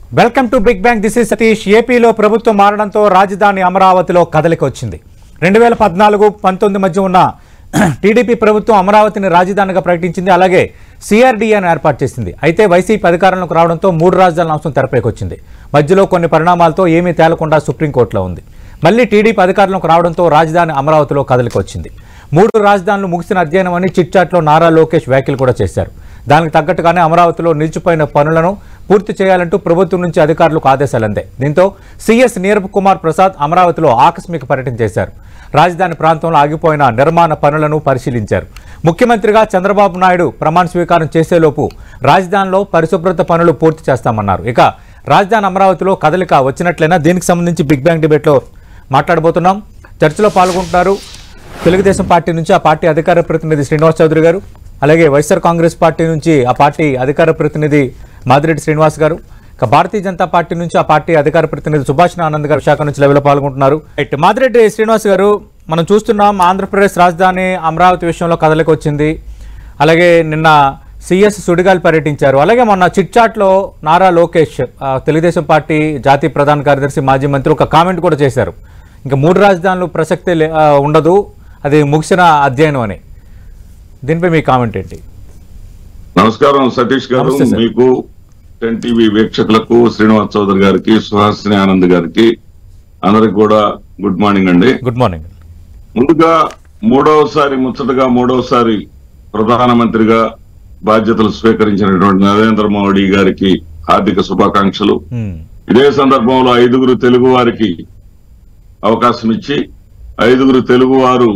Welcome to big bang this is Satish ఏపీలో ప్రభుత్వం మారడంతో రాజధాని అమరావతిలో కదలిక వచ్చింది రెండు వేల పద్నాలుగు పంతొమ్మిది మధ్య ఉన్న టీడీపీ ప్రభుత్వం అమరావతిని రాజధానిగా ప్రకటించింది అలాగే సిఆర్డీఏను ఏర్పాటు చేసింది అయితే వైసీపీ అధికారంలోకి రావడంతో మూడు రాజధానుల అంశం తెరపైకి వచ్చింది మధ్యలో కొన్ని పరిణామాలతో ఏమీ తేలకుండా సుప్రీంకోర్టులో ఉంది మళ్ళీ టీడీపీ అధికారంలోకి రావడంతో రాజధాని అమరావతిలో కదలిక వచ్చింది మూడు రాజధానులు ముగిసిన అధ్యయనం అని చిట్చాట్లో నారా లోకేష్ వ్యాఖ్యలు కూడా చేశారు దానికి తగ్గట్టుగానే అమరావతిలో నిలిచిపోయిన పనులను పూర్తి చేయాలంటూ ప్రభుత్వం నుంచి అధికారులకు ఆదేశాలు అందాయి దీంతో సీఎస్ నీరబ్ కుమార్ ప్రసాద్ అమరావతిలో ఆకస్మిక పర్యటన చేశారు రాజధాని ప్రాంతంలో ఆగిపోయిన నిర్మాణ పనులను పరిశీలించారు ముఖ్యమంత్రిగా చంద్రబాబు నాయుడు ప్రమాణ స్వీకారం చేసేలోపు రాజధానిలో పరిశుభ్రత పనులు పూర్తి చేస్తామన్నారు ఇక రాజధాని అమరావతిలో కదలిక వచ్చినట్లయినా దీనికి సంబంధించి బిగ్ బ్యాంగ్ డిబేట్లో మాట్లాడబోతున్నాం చర్చలో పాల్గొంటున్నారు తెలుగుదేశం పార్టీ నుంచి ఆ పార్టీ అధికార ప్రతినిధి శ్రీనివాస్ చౌదరి గారు అలాగే వైఎస్ఆర్ కాంగ్రెస్ పార్టీ నుంచి ఆ పార్టీ అధికార ప్రతినిధి మాదిరెడ్డి శ్రీనివాస్ గారు ఇక భారతీయ జనతా పార్టీ నుంచి ఆ పార్టీ అధికార ప్రతినిధి సుభాష్ ఆనంద్ గారు విశాఖ నుంచి లెవెల్లో పాల్గొంటున్నారు రైట్ మాదిరెడ్డి శ్రీనివాస్ గారు మనం చూస్తున్నాం ఆంధ్రప్రదేశ్ రాజధాని అమరావతి విషయంలో కదలికి వచ్చింది అలాగే నిన్న సిఎస్ సుడిగాలి పర్యటించారు అలాగే మొన్న చిట్చాట్లో నారా లోకేష్ ఆ, తెలుగుదేశం పార్టీ జాతీయ ప్రధాన కార్యదర్శి మాజీ మంత్రి ఒక కామెంట్ కూడా చేశారు ఇంకా మూడు రాజధానులు ప్రసక్తే లే- ఆ, ఉండదు అది ముగిసిన అధ్యయనం అని దీనిపై మీ కామెంట్ ఏంటి నమస్కారం సతీష్ గారు నమస్తే సార్. మీకు టెన్ టీవీ వీక్షకులకు శ్రీనివాస్ చౌదరి గారికి సుహాసిని ఆనంద్ గారికి అందరికి కూడా గుడ్ మార్నింగ్ అండి గుడ్ మార్నింగ్ ముందుగా మూడవసారి ముచ్చటగా మూడవసారి ప్రధానమంత్రిగా బాధ్యతలు స్వీకరించినటువంటి నరేంద్ర మోడీ గారికి హార్దిక శుభాకాంక్షలు ఉమ్, ఇదే సందర్భంలో ఐదుగురు తెలుగు వారికి అవకాశం ఇచ్చి ఐదుగురు తెలుగు వారు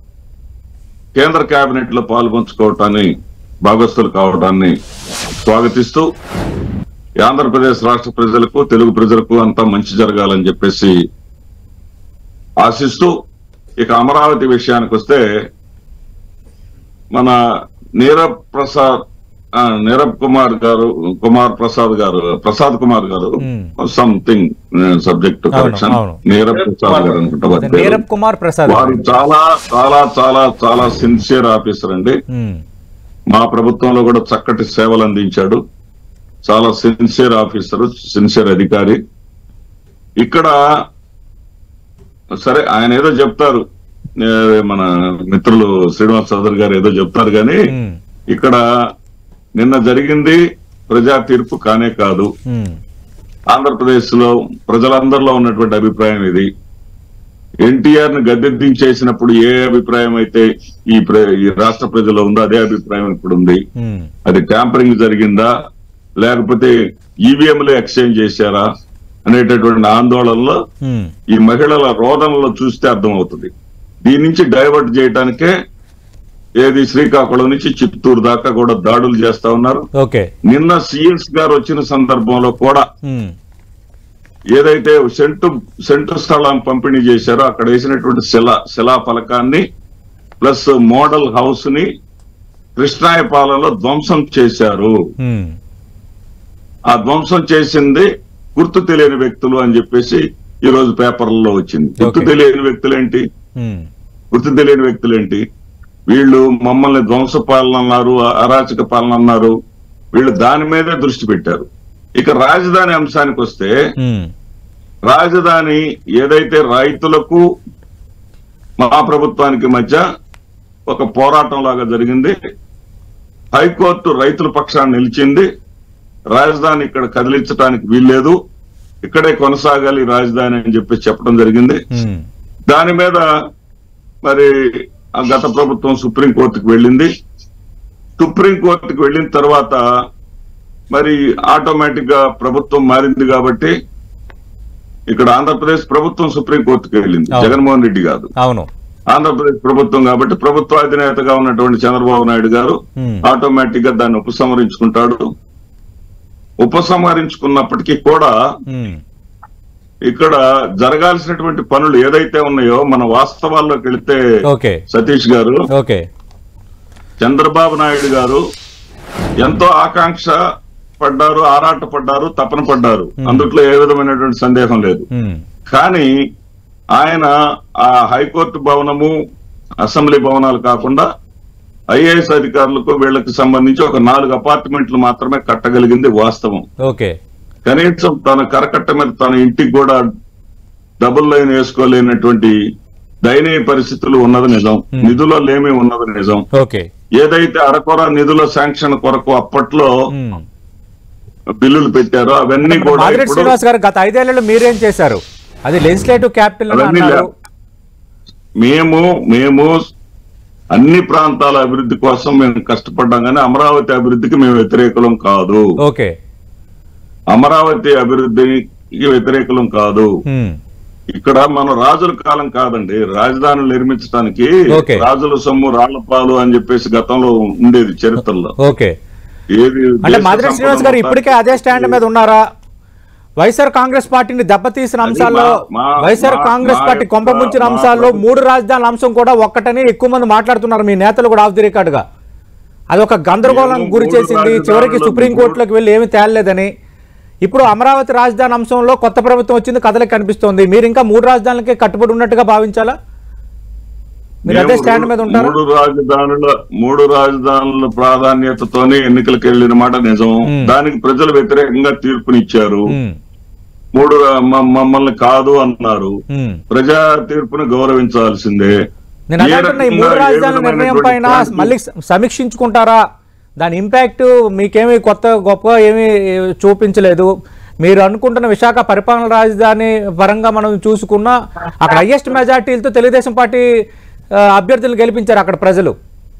కేంద్ర కేబినెట్ లో పాల్పంచుకోవటాన్ని భాగస్థులు కావడాన్ని స్వాగతిస్తూ ఈ ఆంధ్రప్రదేశ్ రాష్ట్ర ప్రజలకు తెలుగు ప్రజలకు అంతా మంచి జరగాలని చెప్పేసి ఆశిస్తూ ఇక అమరావతి విషయానికి వస్తే మన నీరబ్ ప్రసాద్ ఆ, నీరబ్ కుమార్ గారు కుమార్ ప్రసాద్ గారు ప్రసాద్ కుమార్ గారు Hmm. సంథింగ్ సబ్జెక్ట్ అవును, కరెక్షన్ అవును. నీరబ్ ప్రసాద్ గారు అనుకుంటా వారి పేరు. నీరబ్ కుమార్ ప్రసాద్ వారు చాలా చాలా చాలా చాలా సిన్సియర్ ఆఫీసర్ అండి ఉమ్, మా ప్రభుత్వంలో కూడా చక్కటి సేవలు అందించాడు చాలా సిన్సియర్ ఆఫీసర్ సిన్సియర్ అధికారి ఇక్కడ సరే ఆయన ఏదో చెప్తారు ఏ, మన మిత్రులు శ్రీనివాస్ చౌదరి గారు ఏదో చెప్తారు కానీ ఉమ్, ఇక్కడ నిన్న జరిగింది ప్రజా తీర్పు కానే కాదు ఉమ్, ఆంధ్రప్రదేశ్ లో ప్రజలందరిలో ఉన్నటువంటి అభిప్రాయం ఇది ఎన్టీఆర్ ను గద్దెదించేసినప్పుడు ఏ అభిప్రాయం అయితే ఈ ప్ర- ఈ రాష్ట్ర ప్రజల్లో ఉందో అదే అభిప్రాయం ఇప్పుడు ఉంది ఉమ్, అది ట్యాంపరింగ్ జరిగిందా లేకపోతే ఈవీఎంలు ఎక్స్చేంజ్ చేశారా అనేటటువంటి ఆందోళనలో ఉమ్, ఈ మహిళల రోదనలో చూస్తే అర్థమవుతుంది దీని నుంచి డైవర్ట్ చేయడానికే ఏది శ్రీకాకుళం నుంచి చిత్తూరు దాకా కూడా దాడులు చేస్తా ఉన్నారు ఓకే నిన్న సిఎస్ గారు వచ్చిన సందర్భంలో కూడా ఉమ్, ఏదైతే సెంటు సెంటు స్థలం పంపిణీ చేశారో అక్కడ వేసినటువంటి శిలా శిలా ఫలకాన్ని ప్లస్ మోడల్ హౌస్ ని కృష్ణాయపాలలో ధ్వంసం చేశారు ఉమ్, ఆ ధ్వంసం చేసింది గుర్తు తెలియని వ్యక్తులు అని చెప్పేసి ఈ రోజు పేపర్లలో వచ్చింది గుర్తు Okay. తెలియని వ్యక్తులేంటి ఉమ్, గుర్తు తెలియని వ్యక్తులేంటి వీళ్ళు మమ్మల్ని ధ్వంస పాలన అన్నారు అరాచక పాలన అన్నారు వీళ్ళు దాని మీదే దృష్టి పెట్టారు ఇక రాజధాని అంశానికి వస్తే ఉమ్, రాజధాని ఏదైతే రైతులకు మా ప్రభుత్వానికి మధ్య ఒక పోరాటం లాగా జరిగింది హైకోర్టు రైతుల పక్షాన్ని నిలిచింది రాజధాని ఇక్కడ కదిలించడానికి వీల్లేదు ఇక్కడే కొనసాగాలి రాజధాని అని చెప్పి చెప్పడం జరిగింది ఉమ్, దాని మీద మరి ఆ గత ప్రభుత్వం సుప్రీంకోర్టుకు వెళ్ళింది సుప్రీంకోర్టుకు వెళ్ళిన తర్వాత మరి ఆటోమేటిక్ గా ప్రభుత్వం మారింది కాబట్టి ఇక్కడ ఆంధ్రప్రదేశ్ ప్రభుత్వం సుప్రీంకోర్టుకు వెళ్ళింది అవును. జగన్మోహన్ రెడ్డి కాదు అవును ఆంధ్రప్రదేశ్ ప్రభుత్వం కాబట్టి ప్రభుత్వ అధినేతగా ఉన్నటువంటి చంద్రబాబు నాయుడు గారు ఉమ్, ఆటోమేటిక్ గా దాన్ని ఉపసంహరించుకుంటాడు ఉపసంహరించుకున్నప్పటికీ కూడా ఉమ్, ఇక్కడ జరగాల్సినటువంటి పనులు ఏదైతే ఉన్నాయో మన వాస్తవాల్లోకి వెళితే ఓకే సతీష్ గారు ఓకే చంద్రబాబు నాయుడు గారు ఎంతో ఆకాంక్ష పడ్డారు ఆరాట పడ్డారు తపన పడ్డారు అందుట్లో ఏ విధమైనటువంటి సందేహం లేదు ఉమ్, కానీ ఆయన ఆ హైకోర్టు భవనము అసెంబ్లీ భవనాలు కాకుండా ఐఏఎస్ అధికారులకు వీళ్ళకి సంబంధించి ఒక నాలుగు అపార్ట్మెంట్లు మాత్రమే కట్టగలిగింది వాస్తవం ఓకే కనీసం తన కరకట్ట మీద తన ఇంటికి కూడా డబుల్ లైన్ వేసుకోలేనటువంటి దయనీయ పరిస్థితులు ఉన్నది నిజం నిధుల లేమి ఉన్నది నిజం ఓకే ఏదైతే అరకొర నిధుల శాంక్షన్ కొరకు అప్పట్లో ఉమ్. బిల్లులు పెట్టారో అవన్నీ కూడా మాదిరెడ్డి ఇప్పుడు శ్రీనివాస్ గారు గత ఐదేళ్లలో మీరేం చేశారు అది లెజిస్లేటివ్ క్యాపిటల్ అని అవన్నీ అన్నారు లే- మేము మేము అన్ని ప్రాంతాల అభివృద్ధి కోసం మేము కష్టపడ్డాం కానీ అమరావతి అభివృద్ధికి మేము వ్యతిరేకులం కాదు ఓకే అమరావతి అభివృద్ధికి వ్యతిరేకులం కాదు ఉమ్. ఇక్కడ మనం రాజుల కాలం కాదండి రాజధానులు నిర్మించడానికి ఓకే. రాజుల సొమ్ము రాళ్లపాలు అని చెప్పేసి గతంలో ఉండేది చరిత్రలో ఓకే ఏది అంటే దేశ మాదిరెడ్డి శ్రీనివాస్ గారు సంపద ఇప్పటికే అదే స్టాండ్ మీద ఉన్నారా వైఎస్ఆర్ కాంగ్రెస్ పార్టీని దెబ్బతీసిన అంశాల్లో మా- మా- వైఎస్ఆర్ మా- కాంగ్రెస్ మా పార్టీ యొక్క- కొంపముంచిన మా అంశాల్లో ప్రభుత్వం- మూడు రాజధానుల అంశం కూడా ఒక్కటని ఎక్కువ మంది మాట్లాడుతున్నారు మీ నేతలు కూడా ఆఫ్ ది రికార్డ్ గా అది ఒక గందరగోళం మేము గురి మూడు చేసింది రాజధానుల చివరికి సుప్రీంకోర్టులోకి వెళ్ళి ఏమీ తేలలేదని ఇప్పుడు అమరావతి రాజధాని అంశంలో కొత్త ప్రభుత్వం వచ్చింది కథలకు కనిపిస్తోంది మీరు ఇంకా మూడు రాజధానులకే కట్టుబడి ఉన్నట్టుగా భావించాలా మీరు అదే మేము స్టాండ్ మీద ఉంటారా మూడు రాజధానుల మూడు రాజధానుల ప్రాధాన్యతతోనే ఎన్నికలకు వెళ్ళిన మాట నిజం మ్మ్. దానికి ప్రజలు వ్యతిరేకంగా తీర్పునిచ్చారు ఉమ్, మూడు రా- మ- మమ్మల్ని కాదు అన్నారు ఉమ్. ప్రజా తీర్పును గౌరవించాల్సిందే నేను అదే ఏ అంటున్నా ఈ రకంగా మూడు ఏ రాజధానుల నిర్ణయం విధమైనటువంటి పైన శాంతి- మళ్ళీ సమీక్షించుకుంటారా దాని ఇంపాక్ట్ మీకేమి కొత్త గొప్ప ఏమీ చూపించలేదు మీరు అనుకుంటున్న విశాఖ పరిపాలన రాజధాని పరంగా మనం చూసుకున్నా అక్కడ హైయెస్ట్ మెజార్టీలతో తెలుగుదేశం పార్టీ ఆ, అభ్యర్థులు గెలిపించారు అక్కడ ప్రజలు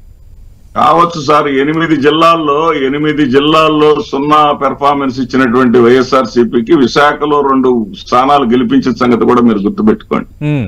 కావచ్చు సార్ ఎనిమిది జిల్లాల్లో ఎనిమిది జిల్లాల్లో సున్నా పెర్ఫార్మెన్స్ ఇచ్చినటువంటి వైఎస్ఆర్ సిపికి విశాఖలో రెండు స్థానాలు గెలిపించిన సంగతి కూడా మీరు గుర్తుపెట్టుకోండి ఉమ్,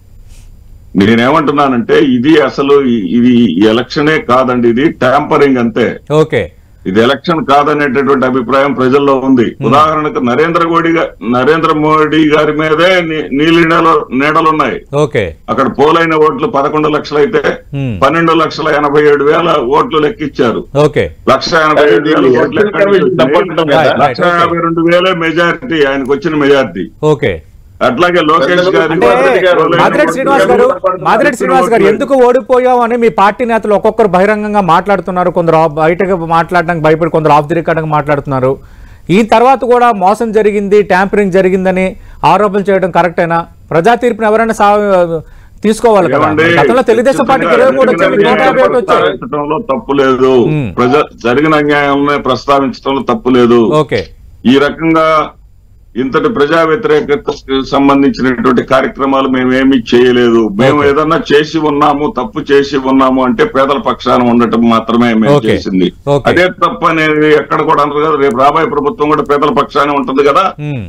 నేనేమంటున్నానంటే ఇది అసలు ఇ- ఇది ఎలక్షనే కాదండి ఇది ట్యాంపరింగ్ అంతే ఓకే ఇది ఎలక్షన్ కాదనేటటువంటి అభిప్రాయం ప్రజల్లో ఉంది ఉదాహరణకు నరేంద్ర మోడీ గా- నరేంద్ర మోడీ గారి మీదే నీ- నీలి నీడలు నీడలున్నాయి ఓకే అక్కడ పోలైన ఓట్లు పదకొండు లక్షలు అయితే ఉమ్, పన్నెండు లక్షల ఎనభై ఏడు వేల ఓట్లు లెక్కిచ్చారు ఓకే లక్ష ఎనభై ఏడు వేల ఓట్లు ఎక్కడి నుంచి తప్పంటాం వచ్చినాయి? కదా? లక్ష యాభై రెండు వేలే మెజారిటీ ఆయనకు వచ్చిన మెజారిటీ ఓకే అట్లాగే లోకేష్ గారి అంటే మాదిరెడ్డి శ్రీనివాస్ గారు మాదిరెడ్డి శ్రీనివాస్ గారు ఎందుకు ఓడిపోయాం అని మీ పార్టీ నేతలు ఒక్కొక్కరు బహిరంగంగా మాట్లాడుతున్నారు కొందరు ఆఫ్- బయటకు మాట్లాడడానికి భయపడి కొందరు ఆఫ్ ది రికార్డ్ మాట్లాడుతున్నారు ఈ తర్వాత కూడా మోసం జరిగింది ట్యాంపరింగ్ జరిగిందని ఆరోపణలు చేయడం కరెక్టేనా ప్రజా తీర్పుని ఎవరైనా సా తీసుకోవాలి కదా ఏమండి? గతంలో తెలుగుదేశం పార్టీకి ఇరవై మూడు వచ్చాయి మీకు నూట యాభై ఒకటి వచ్చాయి ప్రస్తావించడంలో తప్పు లేదు మ్మ్. ప్రజ జరిగిన అన్యాయాలను ప్రస్తావించడంలో తప్పు లేదు ఓకే ఈ రకంగా ఇంతటి ప్రజా వ్యతిరేకతకు సంబంధించినటువంటి కార్యక్రమాలు మేము ఏమీ చేయలేదు మేము Okay. ఏదన్నా చేసి ఉన్నాము తప్పు చేసి ఉన్నాము అంటే పేదల పక్షాన ఉండటం మాత్రమే మేము Okay. చేసింది Okay. అదే తప్పు అనేది ఎక్కడ కూడా అంటారు కదా రేపు రాబోయే ప్రభుత్వం కూడా పేదల పక్షానే ఉంటుంది కదా ఉమ్.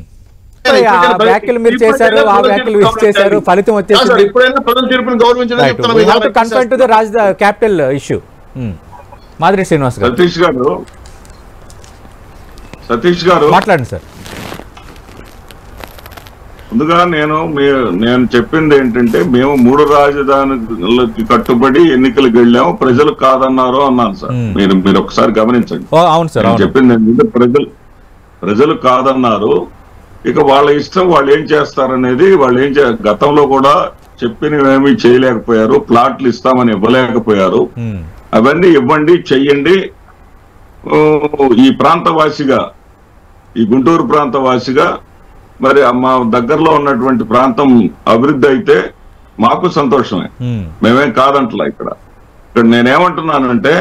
ఆ వ్యాఖ్యలు మీరు చేశారు ఆ వ్యాఖ్యలు మీరు చేశారు ఫలితం వచ్చేసింది ఇప్పుడైనా ప్రజల తీర్పుని గౌరవించడం రైట్ చెప్తున్నాం we have to confirm to the రాజ క్యాపిటల్ ఇష్యూ మాదిరి శ్రీనివాస్ గారు సతీష్ గారు సతీష్ గారు మాట్లాడండి సార్ ముందుగా నేను మీ- నేను చెప్పింది ఏంటంటే మేము మూడు రాజధానులకి కట్టుబడి ఎన్నికలకు వెళ్ళాము ప్రజలు కాదన్నారు అన్నాను సార్ మ్మ్. మీరు మీరు ఒకసారి గమనించండి ఓ అవును సార్ నేను అవును చెప్పింది ఏంటంటే ప్రజలు ప్రజలు కాదన్నారు ఇక వాళ్ళ ఇష్టం వాళ్ళు ఏం చేస్తారనేది వాళ్ళు ఏం చే గతంలో కూడా చెప్పినవేమీ చేయలేకపోయారు ప్లాట్లు ఇస్తామని ఇవ్వలేకపోయారు ఉమ్, అవన్నీ ఇవ్వండి చెయ్యండి ఓ, ఈ ప్రాంతవాసిగా ఈ గుంటూరు ప్రాంతవాసిగా మరి మా దగ్గరలో ఉన్నటువంటి ప్రాంతం అభివృద్ధి అయితే మాకు సంతోషమే ఉమ్, మేమేం కాదంటలా ఇక్కడ ఇక్కడ నేనేమంటున్నానంటే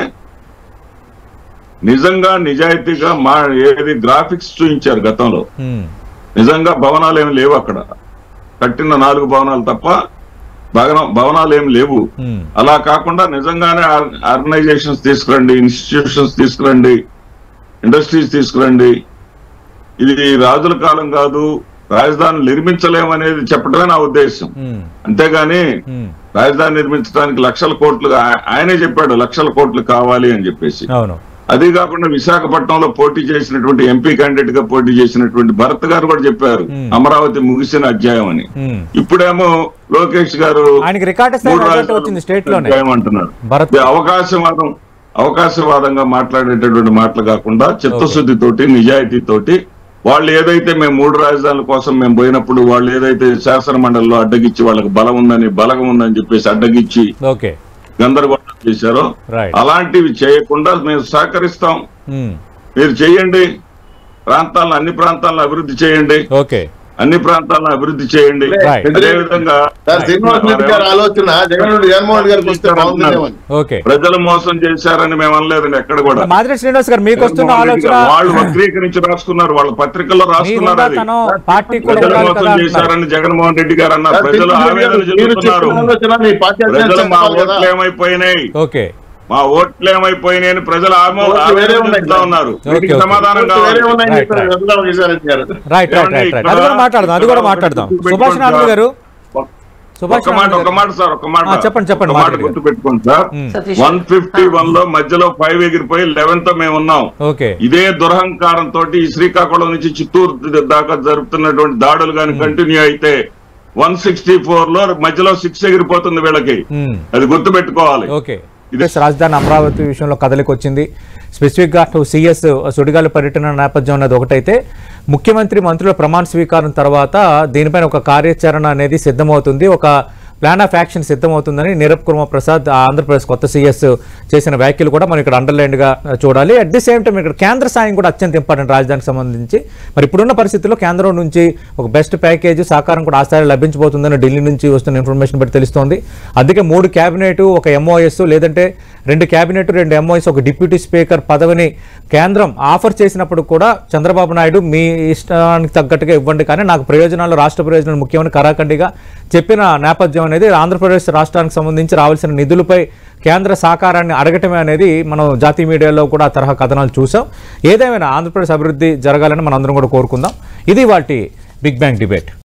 నిజంగా నిజాయితీగా మా ఏది గ్రాఫిక్స్ చూపించారు గతంలో ఉమ్, నిజంగా భవనాలు ఏమి లేవు అక్కడ కట్టిన నాలుగు భవనాలు తప్ప భవనం భవనాలు ఏమి లేవు ఉమ్, అలా కాకుండా నిజంగానే ఆర్గనైజేషన్స్ తీసుకురండి ఇన్స్టిట్యూషన్స్ తీసుకురండి ఇండస్ట్రీస్ తీసుకురండి ఇది రాజుల కాలం కాదు రాజధాని నిర్మించలేమనేది చెప్పడమే నా ఉద్దేశం ఉమ్, అంతేగాని ఉమ్, రాజధాని నిర్మించడానికి లక్షల కోట్లు ఆ- ఆయనే చెప్పాడు లక్షల కోట్లు కావాలి అని చెప్పేసి అవును అదే కాకుండా విశాఖపట్నంలో పోటీ చేసినటువంటి ఎంపీ క్యాండిడేట్ గా పోటీ చేసినటువంటి భరత్ గారు కూడా చెప్పారు Hmm. అమరావతి ముగిసిన అధ్యాయం అని ఉమ్. ఇప్పుడేమో లోకేష్ గారు ఆయనకి రికార్డ్ స్థాయి మూడు రిజల్ట్ రాజధానులు వచ్చింది స్టేట్ లోనే అధ్యాయం అంటున్నారు భరత్ ఇది అవకాశవాదం అవకాశవాదంగా మాట్లాడేటటువంటి మాటలు కాకుండా చిత్తశుద్ధితోటి నిజాయితీతోటి వాళ్ళు ఏదైతే మేము మూడు రాజధానుల కోసం మేము పోయినప్పుడు వాళ్ళు ఏదైతే శాసన మండలిలో అడ్డగిచ్చి వాళ్ళకి బలం ఉందని బలగం ఉందని చెప్పేసి అడ్డగిచ్చి ఓకే గందరగోళం చేశారో రైట్ అలాంటివి చేయకుండా మేము సహకరిస్తాం ఉమ్, మీరు చేయండి ప్రాంతాలను అన్ని ప్రాంతాలను అభివృద్ధి చేయండి ఓకే అన్ని ప్రాంతాలను అభివృద్ధి చేయండి Right. అదే విధంగా సార్ శ్రీనివాస్ రెడ్డి గారి ఆలోచన జగన్ రెడ్డి జగన్మోహన్ రెడ్డి గారికి వస్తే బాగుంటుందేమో అని. ఓకే ప్రజలు మోసం చేశారని మేము అనలేదండి ఎక్కడ కూడా మాదిరి శ్రీనివాస్ గారు మీకు వస్తున్న జగన్మోహన్ రెడ్డి ఆలోచన గారు వాళ్ళు వక్రీకరించి రాసుకున్నారు వాళ్ళ పత్రికల్లో మీ రాసుకున్నారు అది తను పార్టీ కూడా ప్రజలు ఉండాలి మోసం కదా అంటున్నారు. చేశారని జగన్మోహన్ రెడ్డి గారు అన్నారు సార్, ప్రజలు శ్రీనివాస్ రెడ్డి ఆవేదన గారు, మీరు చెందుతున్నారు చెప్పిన ఆలోచన మీ పార్టీ ప్రజలు అధ్యక్షుడు మా చెప్పాలి కదా. ఓట్లు ఏమైపోయినాయి ఓకే మా ఓట్లు ఏమైపోయినాయి అని ప్రజలు ఆమె ఓట్లు వేరే ఆవేదన ఉన్నాయి చెందుతా కదా. ఉన్నారు ఓకే, వీటికి ఓకే. సమాధానం ఓట్లు కావాలి వేరే ఉన్నాయని Right, చెప్పారు right. చంద్రబాబు విజయారెడ్డి గారు రైట్ రైట్ ఏమండి, రైట్ రైట్ ఇక్కడ- అది కూడా మాట్లాడదాం అది కూడా మాట్లాడదాం గుర్తు సుభాష్ పెట్టుకోండి నాయుడు గారు సార్. సుభాష్ ఒక మాట నాయుడు ఒక గారు మాట సార్ ఒక మాట ఆ, చెప్పండి, చెప్పండి, ఒక మాట మాట్లాడండి. గుర్తు పెట్టుకోండి sir Satish one fifty one లో మధ్యలో ఫైవ్ ఎగిరిపోయి లెవెన్ తో మేము ఉన్నాం ఓకే ఇదే దురహంకారం తోటి ఈ శ్రీకాకుళం నుంచి చిత్తూరు దాకా జరుపుతున్నటువంటి దాడులు కానీ కంటిన్యూ అయితే వన్ సిక్స్టీ ఫోర్ లో మధ్యలో సిక్స్ ఎగిరిపోతుంది వీళ్ళకి మ్మ్. అది గుర్తు పెట్టుకోవాలి ఓకే ఎస్ రాజధాని అమరావతి విషయంలో కదలికి వచ్చింది స్పెసిఫిక్గా అటు సిఎస్ సుడిగాలి పర్యటన నేపథ్యం అన్నది ఒకటైతే ముఖ్యమంత్రి మంత్రుల ప్రమాణ స్వీకారం తర్వాత దీనిపైన ఒక కార్యాచరణ అనేది సిద్ధమవుతుంది ఒక ప్లాన్ ఆఫ్ యాక్షన్ సిద్ధమవుతుందని నీరబ్ కుర్మ ప్రసాద్ ఆ ఆంధ్రప్రదేశ్ కొత్త సీఎస్ చేసిన వ్యాఖ్యలు కూడా మనం ఇక్కడ అండర్లైన్గా చూడాలి అట్ ది సేమ్ టైం ఇక్కడ కేంద్ర సాయం కూడా అత్యంత ఇంపార్టెంట్ రాజధానికి సంబంధించి మరి ఇప్పుడున్న పరిస్థితుల్లో కేంద్రం నుంచి ఒక బెస్ట్ ప్యాకేజ్ సహకారం కూడా ఆ స్థాయిలో లభించబోతుందని ఢిల్లీ నుంచి వస్తున్న ఇన్ఫర్మేషన్ బట్టి తెలుస్తోంది అందుకే మూడు క్యాబినెట్ ఒక ఎంఓఎస్ లేదంటే రెండు క్యాబినెట్ రెండు ఎంఓఎస్ ఒక డిప్యూటీ స్పీకర్ పదవిని కేంద్రం ఆఫర్ చేసినప్పుడు కూడా చంద్రబాబు నాయుడు మీ ఇష్టానికి తగ్గట్టుగా ఇవ్వండి కానీ నాకు ప్రయోజనాలు రాష్ట్ర ప్రయోజనాలు ముఖ్యమని కరాఖండిగా చెప్పిన నేపథ్యం అనేది ఆంధ్రప్రదేశ్ రాష్ట్రానికి సంబంధించి రావాల్సిన నిధులపై కేంద్ర సహకారాన్ని అడగటమే అనేది మనం జాతీయ మీడియాలో కూడా ఆ తరహా కథనాలు చూసాం ఏదేమైనా ఆంధ్రప్రదేశ్ అభివృద్ధి జరగాలని మనం అందరం కూడా కోరుకుందాం ఇది వాటి బిగ్ బ్యాంగ్ డిబేట్